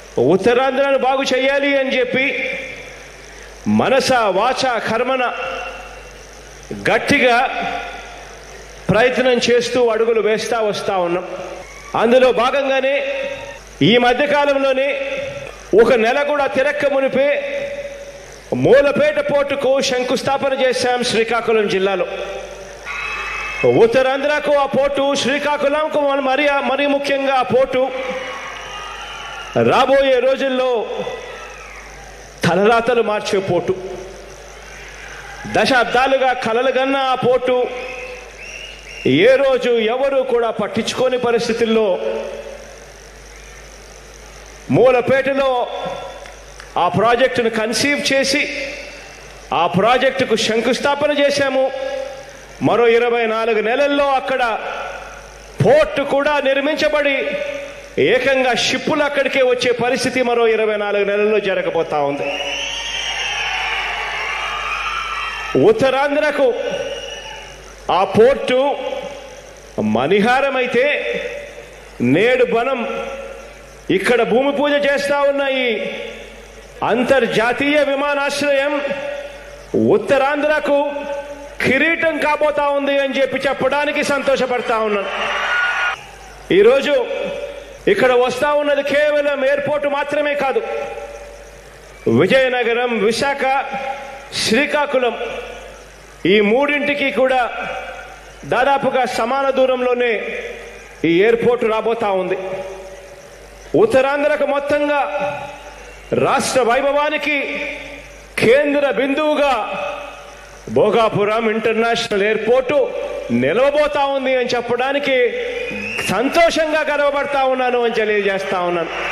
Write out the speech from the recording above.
ఉత్తరాంధ్రను బాగు చేయాలి అని చెప్పి మనస వాచ కర్మన గట్టిగా ప్రయత్నం చేస్తూ అడుగులు వేస్తా వస్తా ఉన్నాం అందులో భాగంగానే ఈ మధ్యకాలంలోనే ఒక నెల కూడా తిరక్క మునిపే మూలపేట పోర్టుకు శంకుస్థాపన చేశాం శ్రీకాకుళం జిల్లాలో ఉత్తరాంధ్రకు ఆ పోర్టు శ్రీకాకుళంకు మరి మరి ముఖ్యంగా ఆ పోర్టు రాబోయే రోజుల్లో తలరాతలు మార్చే పోర్టు దశాబ్దాలుగా కలలుగన్న ఆ పోర్టు ఏ రోజు ఎవరు కూడా పట్టించుకోని పరిస్థితుల్లో మూలపేటలో ఆ ప్రాజెక్టును కన్సీవ్ చేసి ఆ ప్రాజెక్టుకు శంకుస్థాపన చేశాము మరో ఇరవై నాలుగు నెలల్లో అక్కడ పోర్టు కూడా నిర్మించబడి ఏకంగా షిప్పులు అక్కడికే వచ్చే పరిస్థితి మరో ఇరవై నాలుగు నెలల్లో జరగబోతా ఉంది ఉత్తరాంధ్రకు ఆ పోర్టు మణిహారం అయితే నేడు మనం ఇక్కడ భూమి పూజ చేస్తా ఉన్న ఈ అంతర్జాతీయ విమానాశ్రయం ఉత్తరాంధ్రకు కిరీటం కాబోతా ఉంది అని చెప్పి చెప్పడానికి సంతోషపడతా ఉన్నాను ఈరోజు ఇక్కడ వస్తా ఉన్నది కేవలం ఎయిర్పోర్ట్ మాత్రమే కాదు విజయనగరం విశాఖ శ్రీకాకుళం ఈ మూడింటికి కూడా దాదాపుగా సమాన దూరంలోనే ఈ ఎయిర్పోర్ట్ రాబోతా ఉంది ఉత్తరాంధ్రకు మొత్తంగా రాష్ట్ర వైభవానికి కేంద్ర బిందువుగా భోగాపురం ఇంటర్నేషనల్ ఎయిర్పోర్టు నిలవబోతా ఉంది అని చెప్పడానికి సంతోషంగా గర్వపడతా ఉన్నాను అని తెలియజేస్తా ఉన్నాను